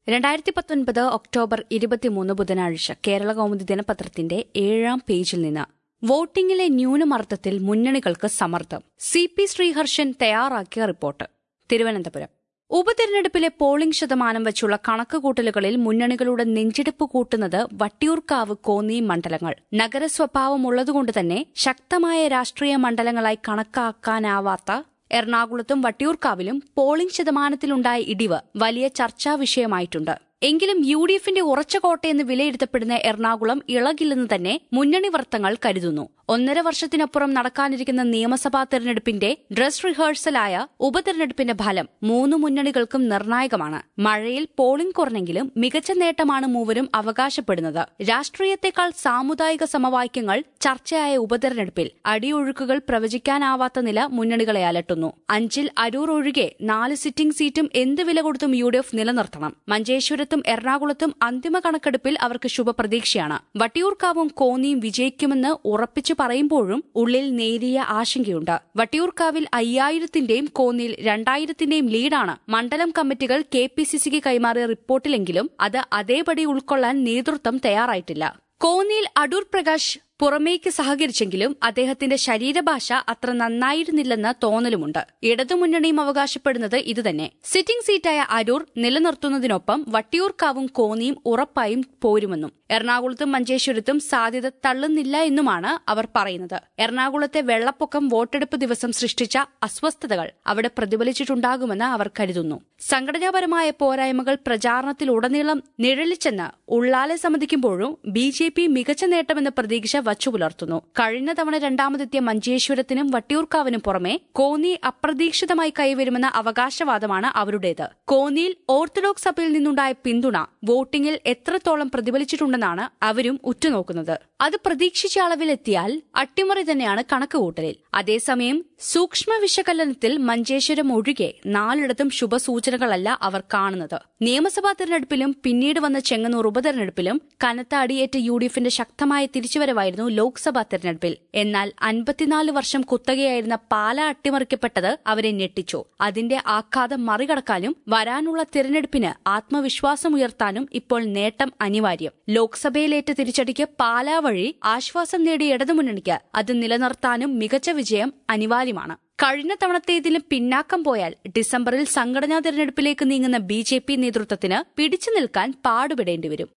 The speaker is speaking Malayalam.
രണ്ടായിരത്തി പത്തൊൻപത് ഒക്ടോബർ ഇരുപത്തിമൂന്ന് ബുധനാഴ്ച കേരള കൗമുദി ദിനപത്രത്തിന്റെ ഏഴാം പേജിൽ നിന്ന് വോട്ടിംഗിലെ ന്യൂനമർദ്ദത്തിൽ മുന്നണികൾക്ക് സമ്മർദ്ദം സി പി ശ്രീഹർഷൻ തയ്യാറാക്കിയ റിപ്പോർട്ട് തിരുവനന്തപുരം ഉപതെരഞ്ഞെടുപ്പിലെ പോളിംഗ് ശതമാനം വെച്ചുള്ള കണക്കുകൂട്ടലുകളിൽ മുന്നണികളുടെ നെഞ്ചിടിപ്പ് കൂട്ടുന്നത് വട്ടിയൂർക്കാവ് കോന്നി മണ്ഡലങ്ങൾ നഗരസ്വഭാവമുള്ളതുകൊണ്ട് തന്നെ ശക്തമായ രാഷ്ട്രീയ മണ്ഡലങ്ങളായി കണക്കാക്കാനാവാത്ത എറണാകുളത്തും വട്ടിയൂർക്കാവിലും പോളിംഗ് ശതമാനത്തിലുണ്ടായ ഇടിവ് വലിയ ചർച്ചാ വിഷയമായിട്ടുണ്ട് എങ്കിലും യു ഡി എഫിന്റെ ഉറച്ച കോട്ടയെന്ന് വിലയിരുത്തപ്പെടുന്ന എറണാകുളം ഇളകില്ലെന്ന് തന്നെ മുന്നണി വൃത്തങ്ങൾ കരുതുന്നു ഒന്നര വർഷത്തിനപ്പുറം നടക്കാനിരിക്കുന്ന നിയമസഭാ തെരഞ്ഞെടുപ്പിന്റെ ഡ്രസ് റിഹേഴ്സലായ ഉപതെരഞ്ഞെടുപ്പിന്റെ ഫലം മൂന്ന് മുന്നണികൾക്കും നിർണായകമാണ് മഴയിൽ പോളിംഗ് കുറഞ്ഞെങ്കിലും മികച്ച നേട്ടമാണ് മൂവരും അവകാശപ്പെടുന്നത് രാഷ്ട്രീയത്തെക്കാൾ സാമുദായിക സമവാക്യങ്ങൾ ചർച്ചയായ ഉപതെരഞ്ഞെടുപ്പിൽ അടിയൊഴുക്കുകൾ പ്രവചിക്കാനാവാത്ത നില മുന്നണികളെ അലട്ടുന്നു അഞ്ചിൽ അരൂർ ഒഴികെ നാല് സിറ്റിംഗ് സീറ്റും എന്ത് വില കൊടുത്തും യു ഡി എഫ് നിലനിർത്തണം മഞ്ചേശ്വരത്തും എറണാകുളത്തും അന്തിമ കണക്കെടുപ്പിൽ അവർക്ക് ശുഭപ്രതീക്ഷയാണ് വട്ടിയൂർക്കാവും കോന്നിയും വിജയിക്കുമെന്ന് ഉറപ്പിച്ചു പറയുമ്പോഴും ഉള്ളിൽ നേരിയ ആശങ്കയുണ്ട് വട്ടിയൂർക്കാവിൽ അയ്യായിരത്തിന്റെയും കോന്നിയിൽ രണ്ടായിരത്തിന്റെയും ലീഡാണ് മണ്ഡലം കമ്മിറ്റികൾ കെ പി സി സിക്ക് കൈമാറിയ റിപ്പോർട്ടിലെങ്കിലും അത് അതേപടി ഉൾക്കൊള്ളാൻ നേതൃത്വം തയ്യാറായിട്ടില്ല കോന്നിയിൽ അടൂർ പ്രകാശ് പുറമേക്ക് സഹകരിച്ചെങ്കിലും അദ്ദേഹത്തിന്റെ ശരീരഭാഷ അത്ര നന്നായിരുന്നില്ലെന്ന തോന്നലുമുണ്ട് ഇടതുമുന്നണിയും അവകാശപ്പെടുന്നത് ഇതുതന്നെ സിറ്റിംഗ് സീറ്റായ അരൂർ നിലനിർത്തുന്നതിനൊപ്പം വട്ടിയൂർക്കാവും കോന്നിയും ഉറപ്പായും പോരുമെന്നും എറണാകുളത്തും മഞ്ചേശ്വരത്തും സാധ്യത തള്ളുന്നില്ല എന്നുമാണ് അവർ പറയുന്നത് എറണാകുളത്തെ വെള്ളപ്പൊക്കം വോട്ടെടുപ്പ് ദിവസം സൃഷ്ടിച്ച അസ്വസ്ഥതകൾ അവിടെ പ്രതിഫലിച്ചിട്ടുണ്ടാകുമെന്ന് അവർ കരുതുന്നു സംഘടനാപരമായ പോരായ്മകൾ പ്രചാരണത്തിലുടനീളം നിഴലിച്ചെന്ന് ഉള്ളാലെ സമ്മതിക്കുമ്പോഴും ബി ജെ പി മികച്ച നേട്ടമെന്ന പ്രതീക്ഷ വച്ചു പുലർത്തുന്നു കഴിഞ്ഞ തവണ രണ്ടാമതെത്തിയ മഞ്ചേശ്വരത്തിനും വട്ടിയൂർക്കാവിനും പുറമെ കോന്നി അപ്രതീക്ഷിതമായി കൈവരുമെന്ന അവകാശവാദമാണ് അവരുടേത് കോന്നിയിൽ ഓർത്തഡോക്സ് സഭയിൽ നിന്നുണ്ടായ പിന്തുണ വോട്ടിംഗിൽ എത്രത്തോളം പ്രതിഫലിച്ചിട്ടുണ്ടെന്നാണ് അവരും ഉറ്റുനോക്കുന്നത് അത് പ്രതീക്ഷിച്ച അളവിലെത്തിയാൽ അട്ടിമറി തന്നെയാണ് കണക്കുകൂട്ടലിൽ അതേസമയം സൂക്ഷ്മ വിശകലനത്തിൽ മഞ്ചേശ്വരം ഒഴികെ നാലിടത്തും ശുഭസൂചനകളല്ല അവർ കാണുന്നത് നിയമസഭാ തെരഞ്ഞെടുപ്പിലും പിന്നീട് വന്ന ചെങ്ങന്നൂർ ഉപതെരഞ്ഞെടുപ്പിലും കനത്ത അടിയേറ്റ യു ഡി എഫിന്റെ ശക്തമായ തിരിച്ചുവരവായിരുന്നു ലോക്സഭാ തെരഞ്ഞെടുപ്പിൽ എന്നാൽ അൻപത്തിനാല് വർഷം കുത്തകയായിരുന്ന പാല അട്ടിമറിക്കപ്പെട്ടത് അവരെ ഞെട്ടിച്ചു അതിന്റെ ആഘാതം മറികടക്കാനും വരാനുള്ള തിരഞ്ഞെടുപ്പിന് ആത്മവിശ്വാസമുയർത്താനും ഇപ്പോൾ നേട്ടം അനിവാര്യം ലോക്സഭയിലേറ്റ തിരിച്ചടിക്ക് പാലാ വഴി ആശ്വാസം നേടിയ ഇടതുമുന്നണിക്ക് അത് നിലനിർത്താനും മികച്ച വിജയം അനിവാര്യമാണ് കഴിഞ്ഞ തവണത്തേതിലും പിന്നാക്കം പോയാൽ ഡിസംബറിൽ സംഘടനാ തെരഞ്ഞെടുപ്പിലേക്ക് നീങ്ങുന്ന ബി ജെ പി നേതൃത്വത്തിന് പിടിച്ചു നിൽക്കാൻ പാടുപെടേണ്ടിവരും